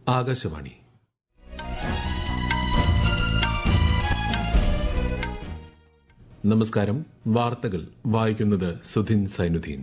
ആകാശവാണി നമസ്കാരം വാർത്തകൾ വായിക്കുന്നത് സുധിൻ സൈനുദ്ദീൻ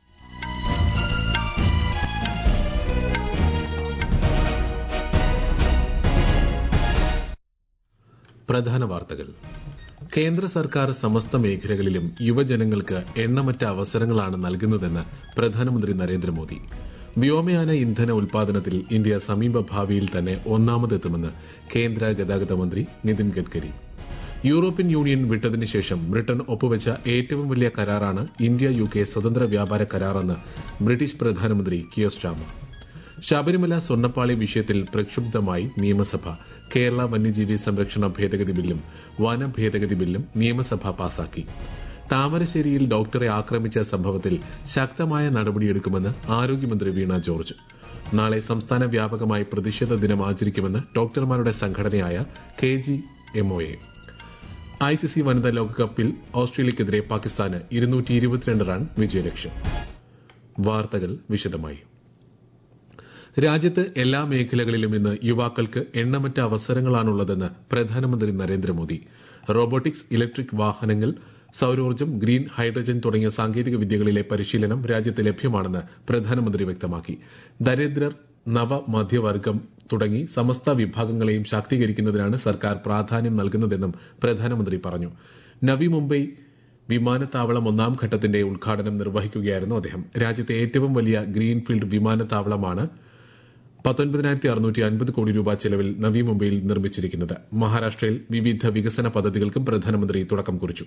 പ്രധാന വാർത്തകൾ കേന്ദ്ര സർക്കാർ സമസ്ത മേഖലകളിലും യുവജനങ്ങൾക്ക് എണ്ണമറ്റ അവസരങ്ങളാണ് നൽകുന്നതെന്ന് പ്രധാനമന്ത്രി നരേന്ദ്രമോദി വ്യോമയാന ഇന്ധന ഉൽപാദനത്തിൽ ഇന്ത്യ സമീപ ഭാവിയിൽ തന്നെ ഒന്നാമതെത്തുമെന്ന് കേന്ദ്ര ഗതാഗത മന്ത്രി നിതിൻ ഗഡ്കരി യൂറോപ്യൻ യൂണിയൻ വിട്ടതിന് ശേഷം ബ്രിട്ടൻ ഒപ്പുവച്ച ഏറ്റവും വലിയ കരാറാണ് ഇന്ത്യ യു കെ സ്വതന്ത്ര വ്യാപാര കരാറെന്ന് ബ്രിട്ടീഷ് പ്രധാനമന്ത്രി കിയർ സ്റ്റാമർ ശബരിമല സ്വർണ്ണപ്പാളി വിഷയത്തിൽ പ്രക്ഷുബ്ധമായി നിയമസഭ കേരള വന്യജീവി സംരക്ഷണ ഭേദഗതി ബില്ലും വന ഭേദഗതി ബില്ലും നിയമസഭ പാസാക്കി താമരശ്ശേരിയിൽ ഡോക്ടറെ ആക്രമിച്ച സംഭവത്തിൽ ശക്തമായ നടപടിയെടുക്കുമെന്ന് ആരോഗ്യമന്ത്രി വീണ ജോർജ് നാളെ സംസ്ഥാന വ്യാപകമായി പ്രതിഷേധ ദിനം ആചരിക്കുമെന്ന് ഡോക്ടർമാരുടെ സംഘടനയായ കെ ജി എംഒഎ ഐസിസി വനിതാ ലോകകപ്പിൽ ഓസ്ട്രേലിയക്കെതിരെ പാകിസ്ഥാന് ഇരുന്നൂറ്റി ഇരുപത്തിരണ്ട് റൺ വിജയലക്ഷ്യം വാർത്തകൾ വിശദമായി രാജ്യത്ത് എല്ലാ മേഖലകളിലും ഇന്ന് യുവാക്കൾക്ക് എണ്ണമറ്റ അവസരങ്ങളാണുള്ളതെന്ന് പ്രധാനമന്ത്രി നരേന്ദ്രമോദി റോബോട്ടിക്സ് ഇലക്ട്രിക് വാഹനങ്ങൾ സൌരോർജ്ജം ഗ്രീൻ ഹൈഡ്രജൻ തുടങ്ങിയ സാങ്കേതിക വിദ്യകളിലെ പരിശീലനം രാജ്യത്ത് ലഭ്യമാണെന്ന് പ്രധാനമന്ത്രി വ്യക്തമാക്കി ദരിദ്രർ നവ മധ്യവർഗം തുടങ്ങി സമസ്ത വിഭാഗങ്ങളെയും ശാക്തീകരിക്കുന്നതിനാണ് സർക്കാർ പ്രാധാന്യം നൽകുന്നതെന്നും പ്രധാനമന്ത്രി പറഞ്ഞു നവി മുംബൈ വിമാനത്താവളം ഒന്നാം ഘട്ടത്തിന്റെ ഉദ്ഘാടനം നിർവഹിക്കുകയായിരുന്നു അദ്ദേഹം രാജ്യത്തെ ഏറ്റവും വലിയ ഗ്രീൻഫീൽഡ് വിമാനത്താവളമാണ് പത്തൊൻപതിനായിരത്തി അറുന്നൂറ്റി അൻപത് കോടി രൂപ ചെലവിൽ നവി മുംബൈയിൽ നിർമ്മിച്ചിരിക്കുന്നത് മഹാരാഷ്ട്രയിൽ വിവിധ വികസന പദ്ധതികൾക്കും പ്രധാനമന്ത്രി തുടക്കം കുറിച്ചു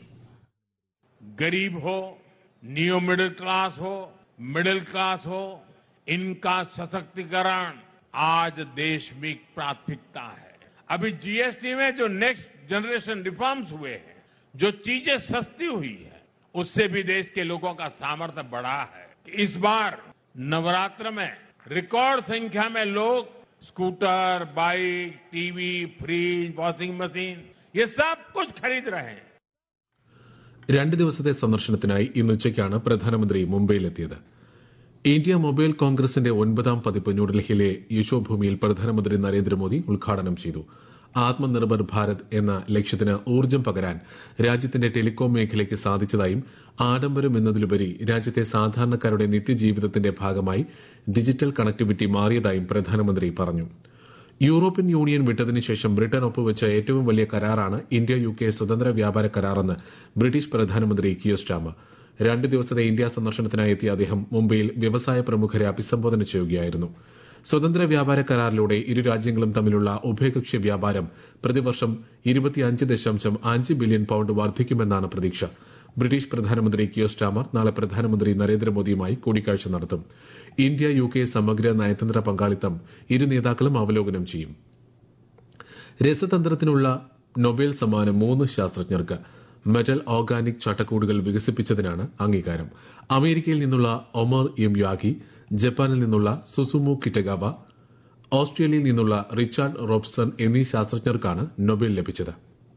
गरीब हो नियो मिडिल क्लास हो मिडिल क्लास हो इनका सशक्तिकरण आज देश में प्राथमिकता है अभी जीएसटी में जो नेक्स्ट जनरेशन रिफॉर्म्स हुए हैं जो चीजें सस्ती हुई है उससे भी देश के लोगों का सामर्थ्य बढ़ा है इस बार नवरात्र में रिकॉर्ड संख्या में लोग scooter bike TV fridge washing machine ये सब कुछ खरीद रहे हैं രണ്ട് ദിവസത്തെ സന്ദർശനത്തിനായി ഇന്ന് ഉച്ചയ്ക്കാണ് പ്രധാനമന്ത്രി മുംബൈയിലെത്തിയത് ഇന്ത്യ മൊബൈൽ കോൺഗ്രസിന്റെ ഒൻപതാം പതിപ്പ് ന്യൂഡൽഹിയിലെ യശോഭൂമിയിൽ പ്രധാനമന്ത്രി നരേന്ദ്രമോദി ഉദ്ഘാടനം ചെയ്തു ആത്മനിർഭർ ഭാരത് എന്ന ലക്ഷ്യത്തിന് ഊർജ്ജം പകരാൻ രാജ്യത്തിന്റെ ടെലികോം മേഖലയ്ക്ക് സാധിച്ചതായും ആഡംബരം എന്നതിലുപരി രാജ്യത്തെ സാധാരണക്കാരുടെ നിത്യജീവിതത്തിന്റെ ഭാഗമായി ഡിജിറ്റൽ കണക്ടിവിറ്റി മാറിയതായും പ്രധാനമന്ത്രി പറഞ്ഞു യൂറോപ്യൻ യൂണിയൻ വിട്ടതിന് ശേഷം ബ്രിട്ടൻ ഒപ്പുവച്ച ഏറ്റവും വലിയ കരാറാണ് ഇന്ത്യ യു കെ സ്വതന്ത്ര വ്യാപാര കരാറെന്ന് ബ്രിട്ടീഷ് പ്രധാനമന്ത്രി കിയർ സ്റ്റാമർ രണ്ട് ദിവസത്തെ ഇന്ത്യ സന്ദർശനത്തിനായി എത്തിയ അദ്ദേഹം മുംബൈയിൽ വ്യവസായ പ്രമുഖരെ അഭിസംബോധന ചെയ്യുകയായിരുന്നു സ്വതന്ത്ര വ്യാപാര കരാറിലൂടെ ഇരു രാജ്യങ്ങളും തമ്മിലുള്ള ഉഭയകക്ഷി വ്യാപാരം പ്രതിവർഷം ഇരുപത്തിയഞ്ച് ദശാംശം അഞ്ച് ബില്യൺ പൌണ്ട് വർദ്ധിക്കുമെന്നാണ് പ്രതീക്ഷ ബ്രിട്ടീഷ് പ്രധാനമന്ത്രി കിയർ സ്റ്റാമർ നാളെ പ്രധാനമന്ത്രി നരേന്ദ്രമോദിയുമായി കൂടിക്കാഴ്ച നടത്തും ഇന്ത്യ യു കെ സമഗ്ര നയതന്ത്ര പങ്കാളിത്തം ഇരു നേതാക്കളും അവലോകനം ചെയ്യും രസതന്ത്രത്തിനുള്ള നൊബേൽ സമ്മാനം മൂന്ന് ശാസ്ത്രജ്ഞർക്ക് മെറ്റൽ ഓർഗാനിക് ചട്ടക്കൂടുകൾ വികസിപ്പിച്ചതിനാണ് അംഗീകാരം അമേരിക്കയിൽ നിന്നുള്ള ഒമർ എം യാഗി ജപ്പാനിൽ നിന്നുള്ള സുസുമു കിറ്റഗാവ ഓസ്ട്രേലിയയിൽ നിന്നുള്ള റിച്ചാർഡ് റോബ്സൺ എന്നീ ശാസ്ത്രജ്ഞർക്കാണ് നൊബേൽ ലഭിച്ചത്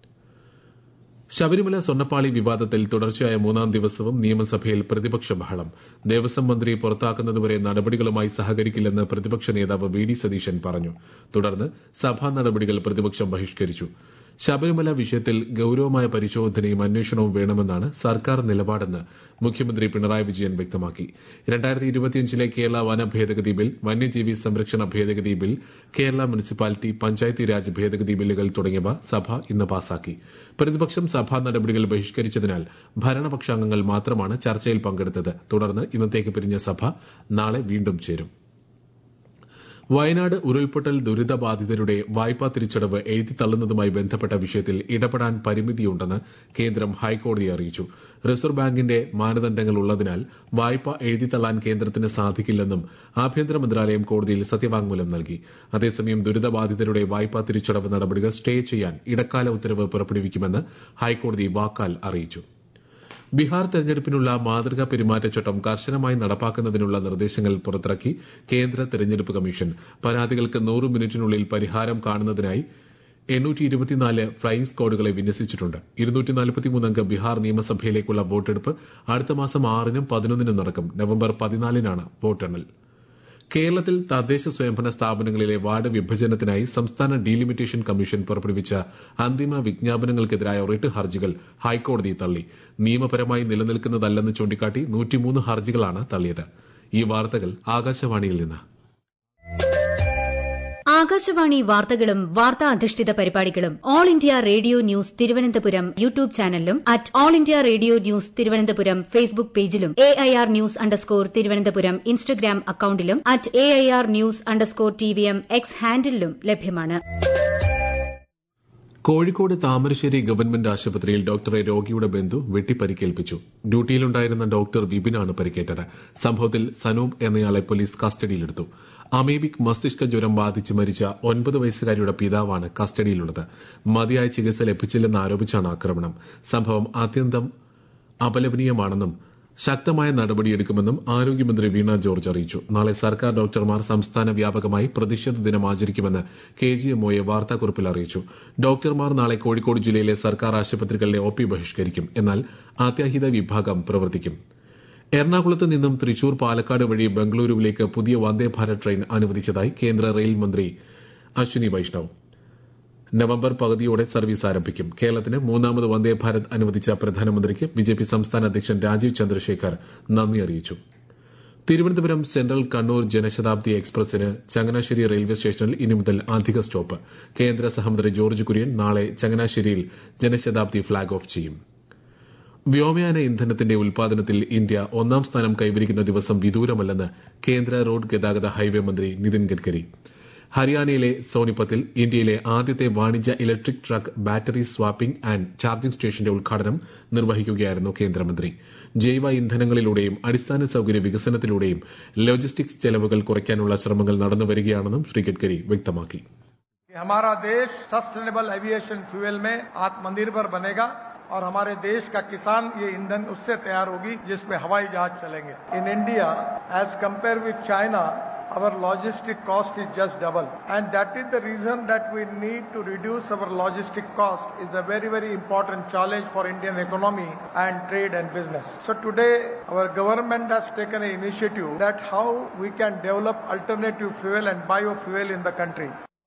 ശബരിമല സ്വർണ്ണപ്പാളി വിവാദത്തിൽ തുടർച്ചയായ മൂന്നാം ദിവസവും നിയമസഭയിൽ പ്രതിപക്ഷ ബഹളം ദേവസ്വം മന്ത്രി പുറത്താക്കുന്നതുവരെ നടപടികളുമായി സഹകരിക്കില്ലെന്ന് പ്രതിപക്ഷ നേതാവ് വി ഡി സതീശൻ പറഞ്ഞു തുടർന്ന് സഭാ നടപടികൾ പ്രതിപക്ഷം ബഹിഷ്കരിച്ചു ശബരിമല വിഷയത്തിൽ ഗൌരവമായ പരിശോധനയും അന്വേഷണവും വേണമെന്നാണ് സർക്കാർ നിലപാടെന്ന് മുഖ്യമന്ത്രി പിണറായി വിജയൻ വ്യക്തമാക്കി രണ്ടായിരത്തി ഇരുപത്തിയഞ്ചിലെ കേരള വന ഭേദഗതി ബിൽ വന്യജീവി സംരക്ഷണ ഭേദഗതി ബിൽ കേരള മുനിസിപ്പാലിറ്റി പഞ്ചായത്തി രാജ് ഭേദഗതി ബില്ലുകൾ തുടങ്ങിയവ സഭ ഇന്ന് പാസാക്കി പ്രതിപക്ഷം സഭാ നടപടികൾ ബഹിഷ്കരിച്ചതിനാൽ ഭരണപക്ഷാംഗങ്ങൾ മാത്രമാണ് ചർച്ചയിൽ പങ്കെടുത്തത് തുടർന്ന് ഇന്നത്തേക്ക് പിരിഞ്ഞ സഭ നാളെ വീണ്ടും ചേരും വയനാട് ഉരുൾപൊട്ടൽ ദുരിതബാധിതരുടെ വായ്പാ തിരിച്ചടവ് എഴുതിത്തള്ളുന്നതുമായി ബന്ധപ്പെട്ട വിഷയത്തിൽ ഇടപെടാൻ പരിമിതിയുണ്ടെന്ന് കേന്ദ്രം ഹൈക്കോടതിയെ അറിയിച്ചു റിസർവ് ബാങ്കിന്റെ മാനദണ്ഡങ്ങൾ ഉള്ളതിനാൽ വായ്പ എഴുതിത്തള്ളാൻ കേന്ദ്രത്തിന് സാധിക്കില്ലെന്നും ആഭ്യന്തര മന്ത്രാലയം കോടതിയിൽ സത്യവാങ്മൂലം നൽകി അതേസമയം ദുരിതബാധിതരുടെ വായ്പാ തിരിച്ചടവ് നടപടികൾ സ്റ്റേ ചെയ്യാൻ ഇടക്കാല ഉത്തരവ് പുറപ്പെടുവിക്കുമെന്ന് ഹൈക്കോടതി വാക്കാൽ അറിയിച്ചു ബീഹാർ തെരഞ്ഞെടുപ്പിനുള്ള മാതൃകാ പെരുമാറ്റച്ചട്ടം കർശനമായി നടപ്പാക്കുന്നതിനുള്ള നിർദ്ദേശങ്ങൾ പുറത്തിറക്കി കേന്ദ്ര തെരഞ്ഞെടുപ്പ് കമ്മീഷൻ പരാതികൾക്ക് നൂറ് മിനിറ്റിനുള്ളിൽ പരിഹാരം കാണുന്നതിനായി എണ്ണൂറ്റി ഇരുപത്തിനാല് ഫ്ലൈയിംഗ് സ്ക്വാഡുകളെ വിന്യസിച്ചിട്ടുണ്ട് ഇരുന്നൂറ്റി നാൽപ്പത്തിമൂന്നംഗ ബീഹാർ നിയമസഭയിലേക്കുള്ള വോട്ടെടുപ്പ് അടുത്ത മാസം ആറിനും പതിനൊന്നിനും നടക്കും നവംബർ പതിനാലിനാണ് വോട്ടെണ്ണൽ കേരളത്തിൽ തദ്ദേശ സ്വയംഭരണ സ്ഥാപനങ്ങളിലെ വാർഡ് വിഭജനത്തിനായി സംസ്ഥാന ഡീലിമിറ്റേഷൻ കമ്മീഷൻ പുറപ്പെടുവിച്ച അന്തിമ വിജ്ഞാപനങ്ങൾക്കെതിരായ റിട്ട് ഹർജികൾ ഹൈക്കോടതി തള്ളി നിയമപരമായി നിലനിൽക്കുന്നതല്ലെന്ന് ചൂണ്ടിക്കാട്ടി നൂറ്റിമൂന്ന് ഹർജികളാണ് തള്ളിയത് ഈ വാർത്തകൾ ആകാശവാണിയിൽ നിന്ന് ആകാശവാണി വാർത്തകളും വാർത്താ അധിഷ്ഠിത പരിപാടികളും all India radio news Thiruvananthapuram YouTube ചാനലിലും at all India radio news Thiruvananthapuram Facebook പേജിലും A I R news underscore Thiruvananthapuram Instagram അക്കൌണ്ടിലും at A I R news underscore T V M X ഹാൻഡിലും ലഭ്യമാണ് കോഴിക്കോട് താമരശ്ശേരി ഗവൺമെന്റ് ആശുപത്രിയിൽ ഡോക്ടറെ രോഗിയുടെ ബന്ധു വെട്ടിപ്പരിക്കേൽപ്പിച്ചു ഡ്യൂട്ടിയിലുണ്ടായിരുന്ന ഡോക്ടർ വിപിനാണ് പരിക്കേറ്റത് സംഭവത്തിൽ സനൂപ് എന്നയാളെ പോലീസ് കസ്റ്റഡിയിലെടുത്തു അമീബിക് മസ്തിഷ്ക ജ്വരം ബാധിച്ച് മരിച്ച ഒൻപത് വയസ്സുകാരിയുടെ പിതാവാണ് കസ്റ്റഡിയിലുള്ളത് മതിയായ ചികിത്സ ലഭിച്ചില്ലെന്ന് ആരോപിച്ചാണ് ആക്രമണം സംഭവം അത്യന്തം അപലപനീയമാണെന്നും ശക്തമായ നടപടിയെടുക്കുമെന്നും ആരോഗ്യമന്ത്രി വീണ ജോർജ് അറിയിച്ചു നാളെ സർക്കാർ ഡോക്ടർമാർ സംസ്ഥാന വ്യാപകമായി പ്രതിഷേധ ദിനം ആചരിക്കുമെന്ന് കെ ജി എംഒയെ വാർത്താക്കുറിപ്പിൽ അറിയിച്ചു ഡോക്ടർമാർ നാളെ കോഴിക്കോട് ജില്ലയിലെ സർക്കാർ ആശുപത്രികളിലെ ഒ പി ബഹിഷ്കരിക്കും എന്നാൽ അത്യാഹിത വിഭാഗം പ്രവർത്തിക്കും എറണാകുളത്ത് നിന്നും തൃശൂർ പാലക്കാട് വഴി ബംഗളൂരുവിലേക്ക് പുതിയ വന്ദേ ഭാരത് ട്രെയിൻ അനുവദിച്ചതായി കേന്ദ്ര റെയിൽ മന്ത്രി അശ്വിനി വൈഷ്ണവ് നവംബർ പകുതിയോടെ സർവീസ് ആരംഭിക്കും കേരളത്തിന് മൂന്നാമത് വന്ദേ ഭാരത് അനുവദിച്ച പ്രധാനമന്ത്രിക്ക് ബിജെപി സംസ്ഥാന അധ്യക്ഷൻ രാജീവ് ചന്ദ്രശേഖർ നന്ദി അറിയിച്ചു തിരുവനന്തപുരം സെൻട്രൽ കണ്ണൂർ ജനശതാബ്ദി എക്സ്പ്രസിന് ചങ്ങനാശ്ശേരി റെയിൽവേ സ്റ്റേഷനിൽ ഇനി മുതൽ അധിക സ്റ്റോപ്പ് കേന്ദ്ര സഹമന്ത്രി ജോർജ് കുര്യൻ നാളെ ചങ്ങനാശ്ശേരിയിൽ ജനശതാബ്ദി ഫ്ളാഗ് ഓഫ് ചെയ്യും വ്യോമയാന ഇന്ധനത്തിന്റെ ഉൽപാദനത്തിൽ ഇന്ത്യ ഒന്നാം സ്ഥാനം കൈവരിക്കുന്ന ദിവസം വിദൂരമല്ലെന്ന് കേന്ദ്ര റോഡ് ഗതാഗത ഹൈവേ മന്ത്രി നിതിൻ ഗഡ്കരി ഹരിയാനയിലെ സോനിപ്പത്തിൽ ഇന്ത്യയിലെ ആദ്യത്തെ വാണിജ്യ electric truck battery swapping and charging സ്റ്റേഷന്റെ ഉദ്ഘാടനം നിർവഹിക്കുകയായിരുന്നു കേന്ദ്രമന്ത്രി ജൈവ ഇന്ധനങ്ങളിലൂടെയും അടിസ്ഥാന സൌകര്യ വികസനത്തിലൂടെയും ലോജിസ്റ്റിക്സ് ചെലവുകൾ കുറയ്ക്കാനുള്ള ശ്രമങ്ങൾ നടന്നുവരികയാണെന്നും ശ്രീ ഗഡ്കരി വ്യക്തമാക്കി हमारा देश सस्टेनेबल एविएशन फ्यूल में आत्मनिर्भर बनेगा और हमारे देश का किसान ये ईंधन उससे तैयार होगी जिसमें हवाई जहाज चलेंगे in India as compare with China our logistic cost is just double and that is the reason that we need to reduce our logistic cost is a very very important challenge for indian economy and trade and business so today our government has taken an initiative that how we can develop alternative fuel and biofuel in the country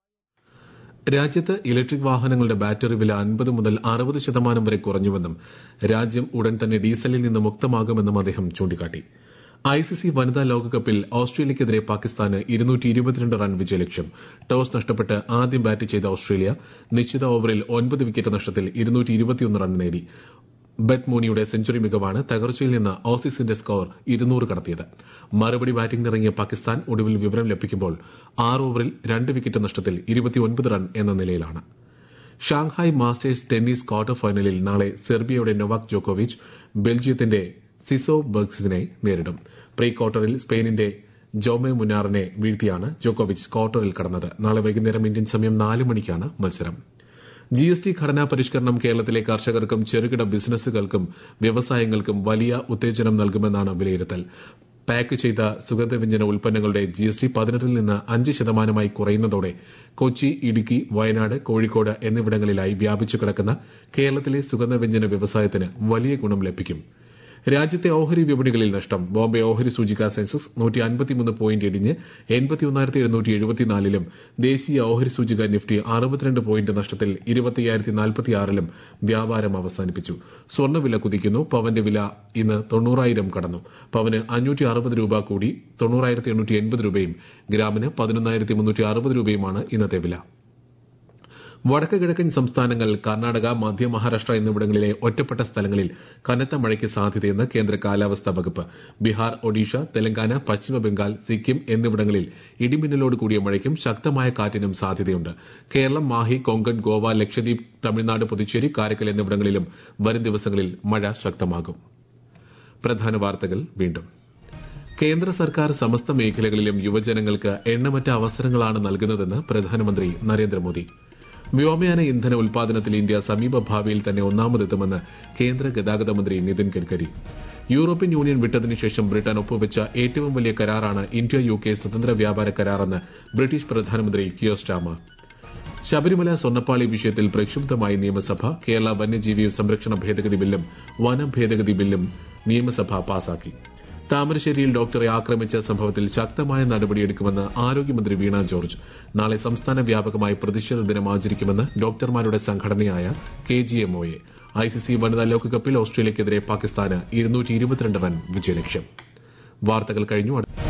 രാജ്യത്ത് electric വാഹനങ്ങളുടെ battery വില അൻപത് മുതൽ അറുപത് ശതമാനം വരെ കുറഞ്ഞുവെന്നും രാജ്യം ഉടൻ തന്നെ ഡീസലിൽ നിന്ന് മുക്തമാകുമെന്നും അദ്ദേഹം ചൂണ്ടിക്കാട്ടി ഐസിസി വനിതാ ലോകകപ്പിൽ ഓസ്ട്രേലിയയ്ക്കെതിരെ പാകിസ്ഥാന് റൺ വിജയലക്ഷ്യം ടോസ് നഷ്ടപ്പെട്ട് ആദ്യം ബാറ്റ് ചെയ്ത ഓസ്ട്രേലിയ നിശ്ചിത ഓവറിൽ ഒൻപത് വിക്കറ്റ് നഷ്ടത്തിൽ റൺ നേടി ബെത്ത് മൂണിയുടെ സെഞ്ചുറി മികവാണ് തകർച്ചയിൽ നിന്ന് ഓസീസിന്റെ സ്കോർ ഇരുന്നൂറ് കടത്തിയത് മറുപടി ബാറ്റിംഗിനിറങ്ങിയ പാകിസ്ഥാൻ ഒടുവിൽ വിവരം ലഭിക്കുമ്പോൾ ആറ് ഓവറിൽ രണ്ട് വിക്കറ്റ് നഷ്ടത്തിൽ ഇരുപത്തിയൊൻപത് റൺ എന്ന നിലയിലാണ് ഷാങ്ഹായ് മാസ്റ്റേഴ്സ് ടെന്നീസ് ക്വാർട്ടർ ഫൈനലിൽ നാളെ സെർബിയയുടെ നൊവാക് ജോക്കോവിച്ച് ബെൽജിയത്തിന്റെ സിസോ ബർഗ്സിനെ നേരിടും പ്രീ ക്വാർട്ടറിൽ സ്പെയിനിന്റെ ജോമെ മുനാറിനെ വീഴ്ത്തിയാണ് ജോക്കോവിച്ച് ക്വാർട്ടറിൽ കടന്നത് നാളെ വൈകുന്നേരം ഇന്ത്യൻ സമയം നാല് മണിക്കാണ് മത്സരം ജി എസ് ടി ഘടനാ പരിഷ്കരണം കേരളത്തിലെ കർഷകർക്കും ചെറുകിട ബിസിനസ്സുകൾക്കും വ്യവസായങ്ങൾക്കും വലിയ ഉത്തേജനം നൽകുമെന്നാണ് വിലയിരുത്തൽ പാക്ക് ചെയ്ത സുഗന്ധവ്യഞ്ജന ഉൽപ്പന്നങ്ങളുടെ ജി എസ് ടി പതിനെട്ടിൽ നിന്ന് അഞ്ച് ശതമാനമായി കുറയുന്നതോടെ കൊച്ചി ഇടുക്കി വയനാട് കോഴിക്കോട് എന്നിവിടങ്ങളിലായി വ്യാപിച്ചു കിടക്കുന്ന കേരളത്തിലെ സുഗന്ധവ്യഞ്ജന വ്യവസായത്തിന് വലിയ ഗുണം ലഭിക്കും രാജ്യത്തെ ഓഹരി വിപണികളിൽ നഷ്ടം ബോംബെ ഓഹരി സൂചിക സെൻസസ് നൂറ്റി അൻപത്തിമൂന്ന് പോയിന്റ് ഇടിഞ്ഞ് എൺപത്തിയൊന്നായിരത്തി എഴുന്നൂറ്റി എഴുപത്തിനാലിലും ദേശീയ ഓഹരി സൂചിക നിഫ്റ്റി അറുപത്തിരണ്ട് പോയിന്റ് നഷ്ടത്തിൽ ഇരുപത്തിയ്യായിരത്തി നാൽപ്പത്തിയാറിലും വ്യാപാരം അവസാനിപ്പിച്ചു സ്വർണ്ണവില കുതിക്കുന്നു പവന്റെ വില ഇന്ന് തൊണ്ണൂറായിരം കടന്നു പവന് അഞ്ഞൂറ്റി അറുപത് രൂപ കൂടി തൊണ്ണൂറായിരത്തി എണ്ണൂറ്റി എൺപത് രൂപയും ഗ്രാമിന് പതിനൊന്നായിരത്തി മുന്നൂറ്റി അറുപത് രൂപയുമാണ് ഇന്നത്തെ വില വടക്ക് കിഴക്കൻ സംസ്ഥാനങ്ങൾ കർണാടക മധ്യ മഹാരാഷ്ട്ര എന്നിവിടങ്ങളിലെ ഒറ്റപ്പെട്ട സ്ഥലങ്ങളിൽ കനത്ത മഴയ്ക്ക് സാധ്യതയെന്ന് കേന്ദ്ര കാലാവസ്ഥാ വകുപ്പ് ബീഹാർ ഒഡീഷ തെലങ്കാന പശ്ചിമ ബംഗാൾ സിക്കിം എന്നിവിടങ്ങളിൽ ഇടിമിന്നലോട് കൂടിയ മഴയ്ക്കും ശക്തമായ കാറ്റിനും സാധ്യതയുണ്ട് കേരളം മാഹി കൊങ്കൺ ഗോവ ലക്ഷദ്വീപ് തമിഴ്നാട് പുതുച്ചേരി കാരക്കൽ എന്നിവിടങ്ങളിലും വരും ദിവസങ്ങളിൽ മഴ ശക്തമാകും പ്രധാന വാർത്തകൾ വീണ്ടും കേന്ദ്ര സർക്കാർ സമസ്ത മേഖലകളിലും യുവജനങ്ങൾക്ക് എണ്ണമറ്റ അവസരങ്ങളാണ് നൽകുന്നതെന്ന് പ്രധാനമന്ത്രി നരേന്ദ്രമോദി വ്യോമയാന ഇന്ധന ഉൽപാദനത്തിൽ ഇന്ത്യ സമീപ ഭാവിയിൽ തന്നെ ഒന്നാമതെത്തുമെന്ന് കേന്ദ്ര ഗതാഗത മന്ത്രി നിതിൻ ഗഡ്കരി യൂറോപ്യൻ യൂണിയൻ വിട്ടതിനു ശേഷം ബ്രിട്ടൻ ഒപ്പുവെച്ച ഏറ്റവും വലിയ കരാറാണ് ഇന്ത്യ യു കെ സ്വതന്ത്ര വ്യാപാര കരാറെന്ന് ബ്രിട്ടീഷ് പ്രധാനമന്ത്രി കിയോ സ്റ്റാമർ ശബരിമല സ്വർണ്ണപ്പാളി വിഷയത്തിൽ പ്രക്ഷുബ്ധമായി നിയമസഭ കേരള വന്യജീവി സംരക്ഷണ ഭേദഗതി ബില്ലും വനം ഭേദഗതി ബില്ലും നിയമസഭ പാസാക്കി താമരശ്ശേരിയിൽ ഡോക്ടറെ ആക്രമിച്ച സംഭവത്തിൽ ശക്തമായ നടപടിയെടുക്കുമെന്ന് ആരോഗ്യമന്ത്രി വീണ ജോർജ് നാളെ സംസ്ഥാന വ്യാപകമായി പ്രതിഷേധ ദിനം ആചരിക്കുമെന്ന് ഡോക്ടർമാരുടെ സംഘടനയായ കെ ജി എം ഒയെ ഐസിസി വനിതാ ലോകകപ്പിൽ ഓസ്ട്രേലിയക്കെതിരെ പാകിസ്ഥാന് റൺ വിജയലക്ഷ്യം വാർത്തകൾ കഴിഞ്ഞു